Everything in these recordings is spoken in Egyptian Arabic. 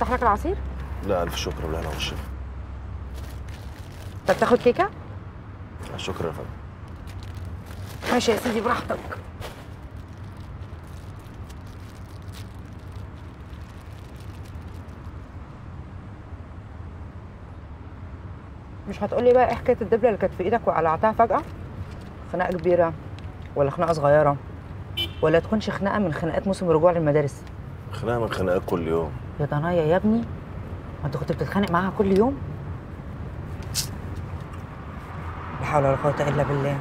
افتح لك العصير لا الف شكر بالهنا والشفا طب تاخد كيكه شكرا يا فندم ماشي يا سيدي براحتك مش هتقولي بقى ايه حكايه الدبله اللي كانت في ايدك وقلعتها فجاه خناقه كبيره ولا خناقه صغيره ولا تكونش خناقه من خناقات موسم الرجوع للمدارس خناقه من خناقات كل يوم يا ضنايا يا ابني ما انت كنت بتتخانق معاها كل يوم لا حول ولا قوه الا بالله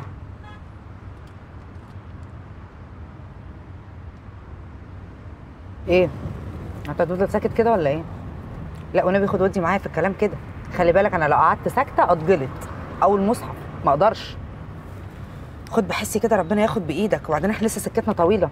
ايه انت هتفضل ساكت كده ولا ايه لا والنبي خد ودي معايا في الكلام كده خلي بالك انا لو قعدت ساكته اتجلط او المصحف ما اقدرش خد بحسي كده ربنا ياخد بايدك وبعدين احنا لسه سكتنا طويله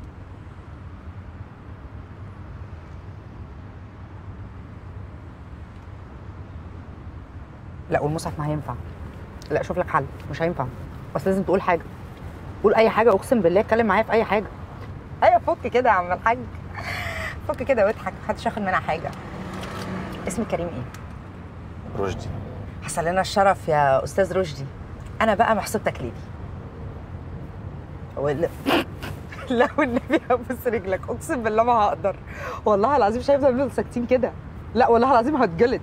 لا والمصحف ما هينفع لا شوف لك حل مش هينفع بس لازم تقول حاجه قول اي حاجه اقسم بالله اتكلم معايا في اي حاجه ايوه فك كده يا عم الحاج فك كده واضحك محدش ياخد منها حاجه اسمك كريم ايه رشدي حصل لنا الشرف يا استاذ رشدي انا بقى محسوب تكليفي ولا لا والنبي هبوس رجلك اقسم بالله ما هقدر والله العظيم مش هيفضل نفضل ساكتين كده لا والله العظيم هتجلد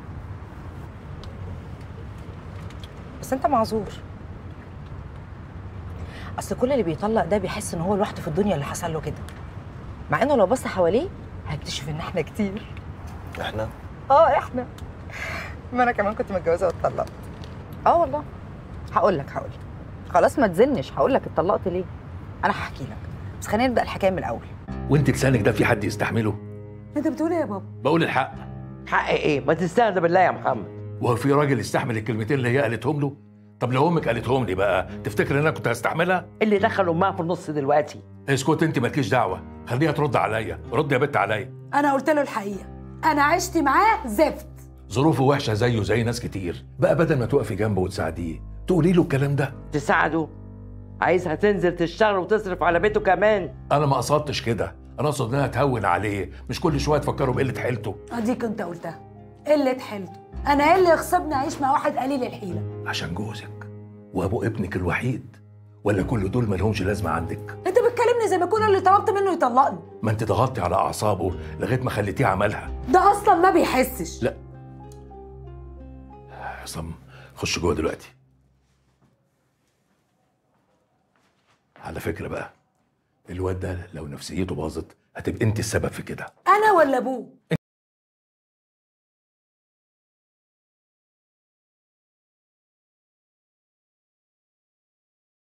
بس انت معذور اصل كل اللي بيطلق ده بيحس ان هو لوحده في الدنيا اللي حصل له كده مع انه لو بص حواليه هيكتشف ان احنا كتير احنا اه احنا ما انا كمان كنت متجوزه واتطلقت اه والله هقول لك هقول لك خلاص ما تزنش هقول لك اتطلقت ليه انا هحكي لك بس خلينا نبدا الحكايه من الاول وانت لسانك ده في حد يستحمله انت بتقول ايه يا بابا بقول الحق حق ايه ما تستهدى بالله يا محمد وهو في راجل يستحمل الكلمتين اللي هي قالتهم له طب لو امك قالتهم لي بقى تفتكر ان انا كنت هستحملها اللي دخل امها في النص دلوقتي اسكت انت مالكيش دعوه خليها ترد عليا رد يا بت عليا انا قلت له الحقيقه انا عشت معاه زفت ظروفه وحشه زيه زي ناس كتير بقى بدل ما تقفي جنبه وتساعديه تقولي له الكلام ده تساعده عايزها تنزل تشتغل وتصرف على بيته كمان انا ما قصدتش كده انا اقصد انها تهون عليه مش كل شويه تفكره بقله حيلته اديك انت قلتها قله حيلته انا ايه اللي يخصبني اعيش مع واحد قليل الحيله عشان جوزك وابو ابنك الوحيد ولا كل دول مالهمش لازمه عندك انت بتكلمني زي ما يكون اللي طلبت منه يطلقني ما انت ضغطتي على اعصابه لغايه ما خليتيه عملها ده اصلا ما بيحسش لا عصام خش جوه دلوقتي على فكره بقى الواد ده لو نفسيته باظت هتبقى انت السبب في كده انا ولا ابوه